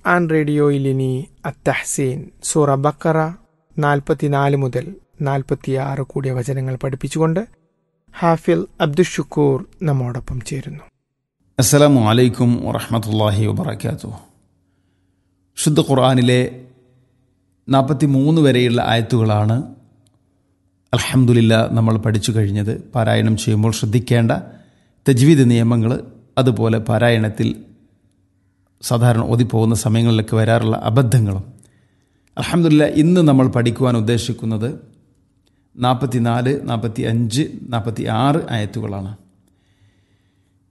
ഖുർആൻ റേഡിയോയിൽ ഇനി അത്തഹ്സീൻ സൂറ ബക്കറ നാൽപ്പത്തിനാല് മുതൽ നാൽപ്പത്തിയാറ് കൂടിയ വചനങ്ങൾ പഠിപ്പിച്ചുകൊണ്ട് ഹാഫിൽ അബ്ദുഷുക്കൂർ നമ്മോടൊപ്പം ചേരുന്നു അസ്സലാമു അലൈക്കും വറഹമത്തല്ലാഹി വബർക്കാത്തു ശുദ്ധ ഖുർആാനിലെ നാൽപ്പത്തി മൂന്ന് വരെയുള്ള ആയത്തുകളാണ് അൽഹംദുലില്ല നമ്മൾ പഠിച്ചു കഴിഞ്ഞത് പാരായണം ചെയ്യുമ്പോൾ ശ്രദ്ധിക്കേണ്ട തജ്വീദ് നിയമങ്ങൾ അതുപോലെ പാരായണത്തിൽ സാധാരണ ഓതിപ്പോകുന്ന സമയങ്ങളിലൊക്കെ വരാറുള്ള അബദ്ധങ്ങളും അൽഹംദുലില്ല ഇന്ന് നമ്മൾ പഠിക്കുവാൻ ഉദ്ദേശിക്കുന്നത് നാൽപ്പത്തി നാല് നാൽപ്പത്തി അഞ്ച് നാൽപ്പത്തി ആറ് ആയത്തുകളാണ്